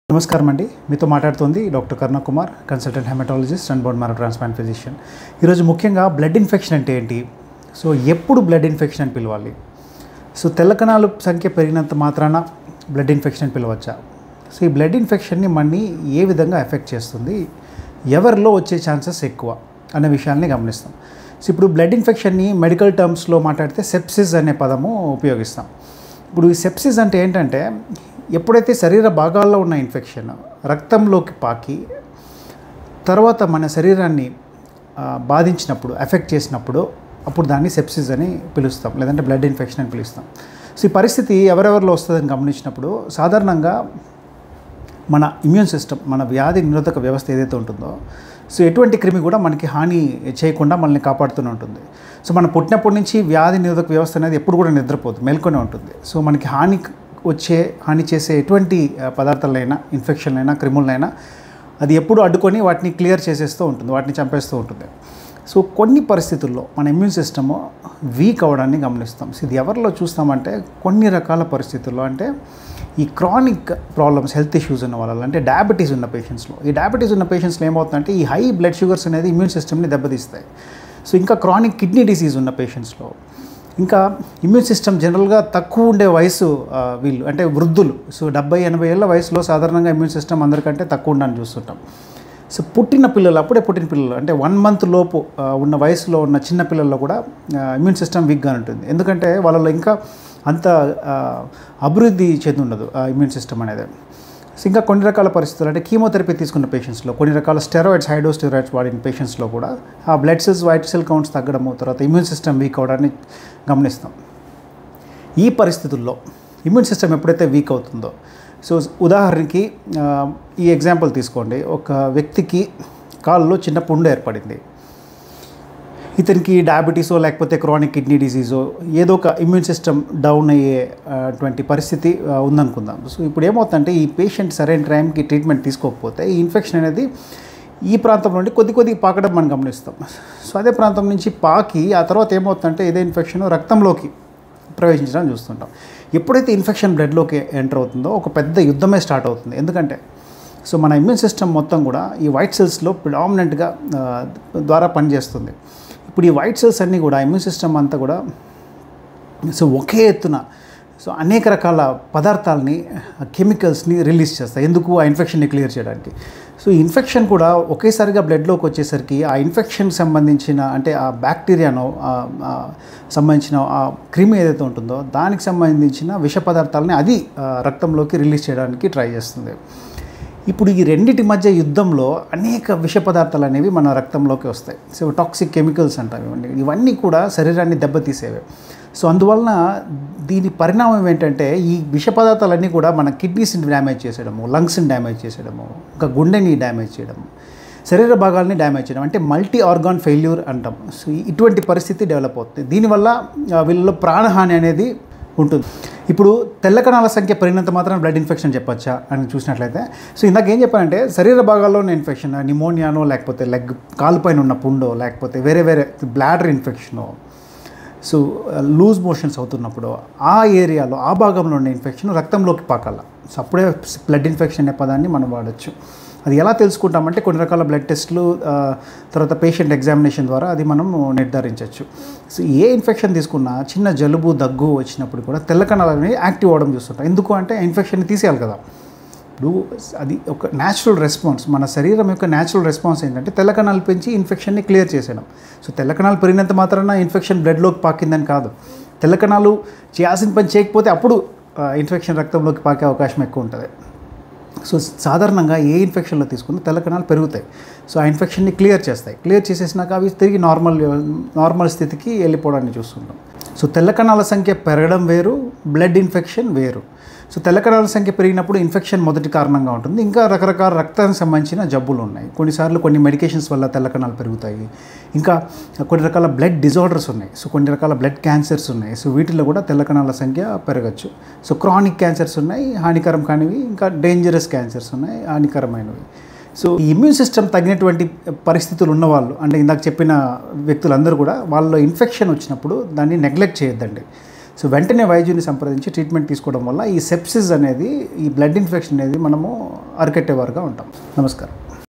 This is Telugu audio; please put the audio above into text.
నమస్కారం అండి మీతో మాట్లాడుతోంది doctor Karuna Kumar consultant haematologist and bone marrow transplant physician ఈరోజు ముఖ్యంగా బ్లడ్ ఇన్ఫెక్షన్ అంటే ఏంటి సో ఎప్పుడు బ్లడ్ ఇన్ఫెక్షన్ అని పిలవాలి సో తెల్ల కణాలు సంఖ్య పెరిగినంత మాత్రాన బ్లడ్ ఇన్ఫెక్షన్ అని పిలవచ్చా సో ఈ బ్లడ్ ఇన్ఫెక్షన్ని మన్ని ఏ విధంగా ఎఫెక్ట్ చేస్తుంది ఎవరిలో వచ్చే ఛాన్సెస్ ఎక్కువ అనే విషయాల్ని గమనిస్తాం సో ఇప్పుడు బ్లడ్ ఇన్ఫెక్షన్ని మెడికల్ టర్మ్స్లో మాట్లాడితే సెప్సిస్ అనే పదము ఉపయోగిస్తాం ఇప్పుడు ఈ సెప్సిస్ అంటే ఏంటంటే ఎప్పుడైతే శరీర భాగాల్లో ఉన్న ఇన్ఫెక్షన్ రక్తంలోకి పాకి తర్వాత మన శరీరాన్ని ఆ, బాధించినప్పుడు ఎఫెక్ట్ చేసినప్పుడు అప్పుడు దాన్ని సెప్సిస్ అని పిలుస్తాం లేదంటే బ్లడ్ ఇన్ఫెక్షన్ అని పిలుస్తాం సో ఈ పరిస్థితి ఎవరెవరిలో వస్తుందని గమనించినప్పుడు సాధారణంగా మన ఇమ్యూన్ సిస్టమ్ మన వ్యాధి నిరోధక వ్యవస్థ ఏదైతే ఉంటుందో సో ఎటువంటి క్రిమి కూడా మనకి హాని చేయకుండా మనల్ని కాపాడుతూనే ఉంటుంది సో మనం పుట్టినప్పటి నుంచి వ్యాధి నిరోధక వ్యవస్థ అనేది ఎప్పుడు కూడా నిద్రపోదు మేల్కొనే ఉంటుంది సో మనకి హాని వచ్చే హాని చేసే ఎటువంటి ఆ, పదార్థాలైనా ఇన్ఫెక్షన్లైనా క్రిములైనా అది ఎప్పుడు అడ్డుకొని వాటిని క్లియర్ చేసేస్తూ ఉంటుంది వాటిని చంపేస్తూ ఉంటుంది సో కొన్ని పరిస్థితుల్లో మన ఇమ్యూన్ సిస్టమ్ వీక్ అవ్వడాన్ని గమనిస్తాం సో ఇది ఎవరిలో చూస్తామంటే కొన్ని రకాల పరిస్థితుల్లో అంటే ఈ క్రానిక్ ప్రాబ్లమ్స్ హెల్త్ ఇష్యూస్ ఉన్న వాళ్ళలో అంటే డయాబెటీస్ ఉన్న పేషెంట్స్లో ఈ డయాబెటీస్ ఉన్న పేషెంట్స్లో ఏమవుతుందంటే ఈ హై బ్లడ్ షుగర్స్ అనేది ఇమ్యూన్ సిస్టమ్ని దెబ్బతీస్తాయి సో ఇంకా క్రానిక్ కిడ్నీ డిసీజ్ ఉన్న పేషెంట్స్లో ఇంకా ఇమ్యూన్ సిస్టమ్ జనరల్గా తక్కువ ఉండే వయసు ఆ, వీళ్ళు అంటే వృద్ధులు సో డెబ్బై ఎనభై ఏళ్ళ వయసులో సాధారణంగా ఇమ్యూన్ సిస్టమ్ అందరికంటే తక్కువ ఉండని చూస్తుంటాం సో పుట్టిన పిల్లలు అప్పుడే పుట్టిన పిల్లలు అంటే వన్ మంత్ లోపు ఆ, ఉన్న వయసులో ఉన్న చిన్న పిల్లల్లో కూడా ఇమ్యూన్ సిస్టమ్ వీక్గా ఉంటుంది ఎందుకంటే వాళ్ళలో ఇంకా అంత ఆ, అభివృద్ధి చెంది ఉండదు ఆ ఇమ్యూన్ సిస్టమ్ అనేది సో ఇంకా కొన్ని రకాల పరిస్థితులు అంటే కీమోథెరపీ తీసుకున్న పేషెంట్స్లో కొన్ని రకాల స్టెరాయిడ్స్ హైడో స్టెరాయిడ్స్ వాడిన పేషెంట్స్లో కూడా ఆ blood cells white cell counts తగ్గడము తర్వాత ఇమ్యూన్ సిస్టమ్ వీక్ అవడాన్ని గమనిస్తాం ఈ పరిస్థితుల్లో ఇమ్యూన్ సిస్టమ్ ఎప్పుడైతే వీక్ అవుతుందో సో ఉదాహరణకి ఆ, ఈ ఎగ్జాంపుల్ తీసుకోండి ఒక వ్యక్తికి కాళ్ళలో చిన్న పుండు ఏర్పడింది ఇతనికి డయాబెటీసో లేకపోతే క్రానిక్ కిడ్నీ డిసీజో ఏదో ఒక ఇమ్యూన్ సిస్టమ్ డౌన్ అయ్యే ఆ, అటువంటి పరిస్థితి ఆ, ఉందనుకుందాం సో ఇప్పుడు ఏమవుతుందంటే ఈ పేషెంట్ సరైన టైంకి ట్రీట్మెంట్ తీసుకోకపోతే ఈ ఇన్ఫెక్షన్ అనేది ఈ ప్రాంతం నుండి కొద్ది కొద్ది పాకడం మనం గమనిస్తాం సో అదే ప్రాంతం నుంచి పాకి ఆ తర్వాత ఏమవుతుందంటే ఇదే ఇన్ఫెక్షన్ రక్తంలోకి ప్రవేశించడం చూస్తుంటాం ఎప్పుడైతే ఇన్ఫెక్షన్ బ్లడ్లోకి ఎంటర్ అవుతుందో ఒక పెద్ద యుద్ధమే స్టార్ట్ అవుతుంది ఎందుకంటే సో మన ఇమ్యూన్ సిస్టమ్ మొత్తం కూడా ఈ వైట్ సెల్స్లో ప్రిడామినెంట్గా ద్వారా పనిచేస్తుంది ఇప్పుడు ఈ వైట్ సెల్స్ అన్నీ కూడా ఇమ్యూన్ సిస్టమ్ అంతా కూడా సో ఒకే ఎత్తున సో అనేక రకాల పదార్థాలని కెమికల్స్ని రిలీజ్ చేస్తాయి ఎందుకు ఆ ఇన్ఫెక్షన్ని క్లియర్ చేయడానికి సో ఈ ఇన్ఫెక్షన్ కూడా ఒకేసారిగా బ్లడ్లోకి వచ్చేసరికి ఆ ఇన్ఫెక్షన్ సంబంధించిన అంటే ఆ బ్యాక్టీరియానో ఆ- ఆ సంబంధించిన ఆ క్రిమి ఏదైతే ఉంటుందో దానికి సంబంధించిన విష పదార్థాలని అది ఆ, రక్తంలోకి రిలీజ్ చేయడానికి ట్రై చేస్తుంది ఇప్పుడు ఈ రెండింటి మధ్య యుద్ధంలో అనేక విష పదార్థాలు అనేవి మన రక్తంలోకి వస్తాయి సో టాక్సిక్ కెమికల్స్ అంటాం ఇవన్నీ ఇవన్నీ కూడా శరీరాన్ని దెబ్బతీసేవే సో అందువలన దీని పరిణామం ఏంటంటే ఈ విష పదార్థాలన్నీ కూడా మన కిడ్నీస్ని డ్యామేజ్ చేసేయడము లంగ్స్ని డ్యామేజ్ చేసేయడము ఇంకా గుండెని డ్యామేజ్ చేయడము శరీర భాగాల్ని డ్యామేజ్ చేయడం అంటే మల్టీ ఆర్గాన్ ఫెయిల్యూర్ అంటాం సో ఇటువంటి పరిస్థితి డెవలప్ అవుతుంది దీనివల్ల ఆ, వీళ్ళలో ప్రాణహాని అనేది ఉంటుంది ఇప్పుడు తెల్ల కణాల సంఖ్య పెరిగినంత మాత్రం బ్లడ్ ఇన్ఫెక్షన్ చెప్పొచ్చా అని చూసినట్లయితే సో ఇందాక ఏం చెప్పానంటే శరీర భాగాల్లో ఉన్న ఇన్ఫెక్షన్ నిమోనియానో లేకపోతే లెగ్ కాలుపైన ఉన్న పుండో లేకపోతే వేరే వేరే బ్లాడర్ ఇన్ఫెక్షనో సో లూజ్ మోషన్స్ అవుతున్నప్పుడు ఆ ఏరియాలో ఆ భాగంలో ఉన్న ఇన్ఫెక్షన్ రక్తంలోకి పాకాల సో అప్పుడే బ్లడ్ ఇన్ఫెక్షన్ అనే పదాన్ని మనం వాడచ్చు అది ఎలా తెలుసుకుంటామంటే కొన్ని రకాల బ్లడ్ టెస్ట్లు ఆ, తర్వాత పేషెంట్ ఎగ్జామినేషన్ ద్వారా అది మనం నిర్ధారించవచ్చు సో ఏ ఇన్ఫెక్షన్ తీసుకున్నా చిన్న జలుబు దగ్గు వచ్చినప్పుడు కూడా తెల్ల కణాలు అనేవి యాక్టివ్ అవ్వడం చూస్తుంటాం ఎందుకు అంటే ఇన్ఫెక్షన్ తీసేయాలి కదా ఇప్పుడు అది ఒక న్యాచురల్ రెస్పాన్స్ మన శరీరం యొక్క న్యాచురల్ రెస్పాన్స్ ఏంటంటే తెల్ల కణాలు పెంచి ఇన్ఫెక్షన్ని క్లియర్ చేసేయడం సో తెల్ల కణాలు పెరిగినంత మాత్రాన ఇన్ఫెక్షన్ బ్లడ్లోకి పాకిందని కాదు తెల్ల కణాలు చేయాల్సిన పని చేయకపోతే అప్పుడు ఆ, ఇన్ఫెక్షన్ రక్తంలోకి పాకే అవకాశం ఎక్కువ ఉంటుంది సో సాధారణంగా ఏ ఇన్ఫెక్షన్లో తీసుకున్నా తెల్ల కణాలు పెరుగుతాయి సో ఆ ఇన్ఫెక్షన్ని క్లియర్ చేస్తాయి క్లియర్ చేసేసినాక అవి తిరిగి నార్మల్ నార్మల్ స్థితికి వెళ్ళిపోవడాన్ని చూస్తుంటాం సో తెల్ల కణాల సంఖ్య పెరగడం వేరు బ్లడ్ ఇన్ఫెక్షన్ వేరు సో తెల్ల కణాల సంఖ్య పెరిగినప్పుడు ఇన్ఫెక్షన్ మొదటి కారణంగా ఉంటుంది ఇంకా రకరకాల రక్తానికి సంబంధించిన జబ్బులు ఉన్నాయి కొన్నిసార్లు కొన్ని మెడికేషన్స్ వల్ల తెల్ల కణాలు పెరుగుతాయి ఇంకా కొన్ని రకాల బ్లడ్ డిజార్డర్స్ ఉన్నాయి సో కొన్ని రకాల బ్లడ్ క్యాన్సర్స్ ఉన్నాయి సో వీటిలో కూడా తెల్ల కణాల సంఖ్య పెరగచ్చు సో క్రానిక్ క్యాన్సర్స్ ఉన్నాయి హానికరం కానివి ఇంకా డేంజరస్ క్యాన్సర్స్ ఉన్నాయి హానికరమైనవి సో ఈ ఇమ్యూన్ సిస్టమ్ తగినటువంటి పరిస్థితులు ఉన్నవాళ్ళు అంటే ఇందాక చెప్పిన వ్యక్తులందరూ కూడా వాళ్ళలో ఇన్ఫెక్షన్ వచ్చినప్పుడు దాన్ని నెగ్లెక్ట్ చేయొద్దండి సో వెంటనే వైద్యుని సంప్రదించి ట్రీట్మెంట్ తీసుకోవడం వల్ల ఈ సెప్సిస్ అనేది ఈ బ్లడ్ ఇన్ఫెక్షన్ అనేది మనము అరికట్టేవారుగా ఉంటాం నమస్కారం